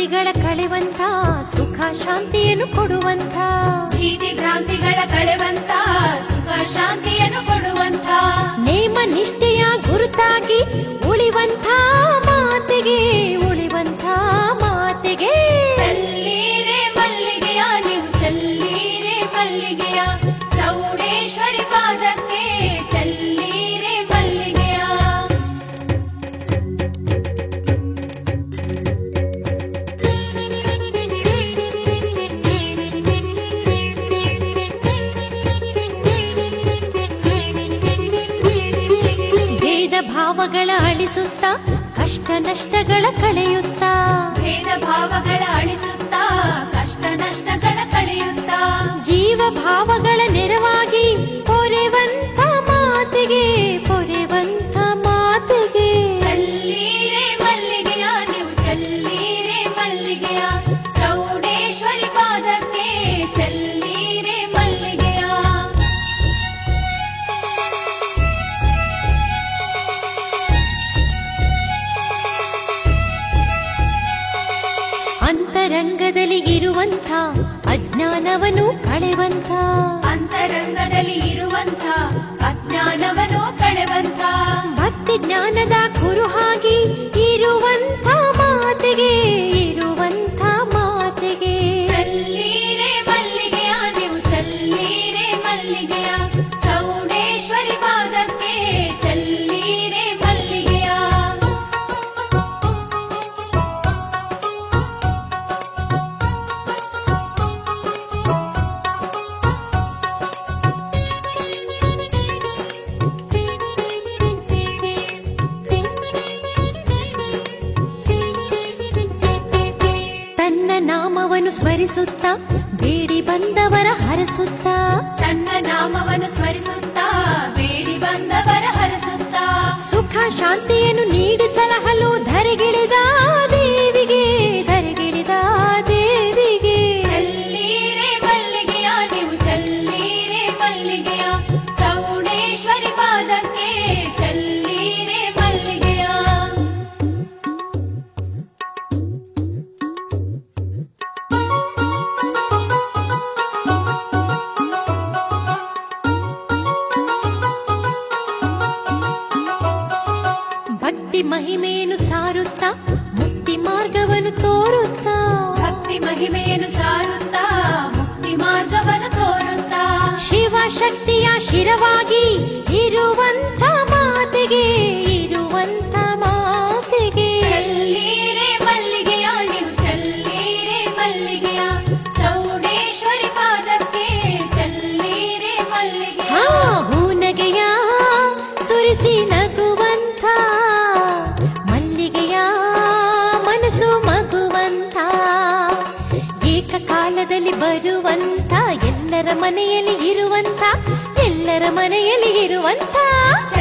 ಭ್ರಾಂತಿಗಳ ಕಳೆವಂತ ಸುಖ ಶಾಂತಿಯನ್ನು ಕೊಡುವಂತ ಭೀತಿ ಭ್ರಾಂತಿಗಳ ಕಳೆವಂತ ಸುಖ ಶಾಂತಿಯನ್ನು ಕೊಡುವಂತ ನೇಮ ನಿಷ್ಠೆಯ ಗುರುತಾಗಿ ಉಳಿವಂತ ಮಾತೆಗೆ ಉಳಿವಂತ ಮಾತೆಗೆ ಚಲ್ಲೀರೆ ಮಲ್ಲಿಗೆಯ ನೀವು ಚಲ್ಲೀರೆ ಮಲ್ಲಿಗೆಯ ಚೌಡೇಶ್ವರಿ ಪಾದಕ್ಕೆ ಚಲ್ಲೀರೆ ಮಲ್ಲಿಗೆಯ ಭೇದ ಭಾವಗಳ ಅಳಿಸುತ್ತಾ ಕಷ್ಟ ನಷ್ಟಗಳ ಕಳೆಯುತ್ತಾ ಭೇದ ಭಾವಗಳ ಅಳಿಸುತ್ತಾ ಕಷ್ಟ ನಷ್ಟಗಳ ಕಳೆಯುತ್ತಾ ಜೀವ ಭಾವಗಳ ನೆರವಾಗಿ ಪೊರೆವಂತ ಮಾತೆಗೆ ಪೊರೆವಂತ ಮಾತೆಗೆ ಚಲ್ಲೀರೆ ಮಲ್ಲಿಗೆಯ ನೀವು ಚಲ್ಲೀರೆ ಮಲ್ಲಿಗೆಯ ಚೌಡೇಶ್ವರಿ ಪಾದಕ್ಕೆ ಚಲ್ಲೀರೆ ಮಲ್ಲಿಗೆಯ ಅಂತರಂಗದಲ್ಲಿ ಇರುವಂತ ಅಜ್ಞಾನವನ್ನು ಕಳೆವಂತ ಅಂತರಂಗದಲ್ಲಿ ಇರುವಂತ ಅಜ್ಞಾನವನ್ನು ಕಳೆವಂತ ಭಕ್ತಿ ಜ್ಞಾನದ ಕುರುಹಾಗಿ ಇರುವಂತ ಮಾತೆಗೆ ಇರುವಂತ ಮಾತೆಗೆ ಚಲ್ಲೀರೆ ಮಲ್ಲಿಗೆಯ ನೀವು ಚಲ್ಲೀರೆ ಮಲ್ಲಿಗೆಯ ಚೌಡೇಶ್ವರಿ ಪಾದಕ್ಕೆ ಚಲ್ಲೀರೆ ಮಲ್ಲಿಗೆಯ ತನ್ನ ನಾಮವನ್ನು ಸ್ಮರಿಸುತ್ತಾ ಬೇಡಿ ಬಂದವರ ಹರಸುತ್ತಾ ತನ್ನ ನಾಮವನ್ನು ಸ್ಮರಿಸುತ್ತಾ ಬೇಡಿ ಬಂದವರ ಹರಸುತ್ತಾ ಸುಖ ಶಾಂತಿಯನ್ನು ನೀಡಿ ಸಲಹಲು ಧರೆಗಿಳಿದ ದೇವಿಗೆ ಧರೆಗಿಳಿದ ದೇವಿಗೆ ಚಲ್ಲೀರೆ ಮಲ್ಲಿಗೆಯ ನೀವು ಚಲ್ಲೀರೆ ಮಲ್ಲಿಗೆಯ ಚೌಡೇಶ್ವರಿ ಪಾದಕ್ಕೆ ಚಲ್ಲೀರೆ ಮಲ್ಲಿಗೆಯ ಭಕ್ತಿ ಮಹಿಮೆಯನ್ನು ಸಾರುತ್ತಾ ಮುಕ್ತಿ ಮಾರ್ಗವನ್ನು ತೋರುತ್ತಾ ಭಕ್ತಿ ಮಹಿಮೆಯನ್ನು ಸಾರುತ್ತಾ ಮುಕ್ತಿ ಮಾರ್ಗವನ್ನು ತೋರುತ್ತಾ ಶಿವ ಶಕ್ತಿಯ ಶಿರವಾಗಿ ಇರುವಂತ ಮಾತೆಗೆ ಇರುವಂತ ಮಾತೆಗೆ ಚಲ್ಲೀರೆ ಮಲ್ಲಿಗೆಯ ನೀವು ಚಲ್ಲೀರೆ ಮಲ್ಲಿಗೆಯ ಚೌಡೇಶ್ವರಿ ಪಾದಕ್ಕೆ ಚಲ್ಲೀರೆ ಮಲ್ಲಿಗೆಯ ಹಾ ಹೂನಗೆಯ ಸುರಿಸಿ ನಗುವಂತ ಮಲ್ಲಿಗೆಯ ಮನಸ್ಸು ಮಗುವಂತ ಏಕಕಾಲದಲ್ಲಿ ಬರುವಂತ ಎಲ್ಲರ ಮನೆಯಲ್ಲಿ ಇರುವಂತ ಎಲ್ಲರ ಮನೆಯಲ್ಲಿ ಇರುವಂತ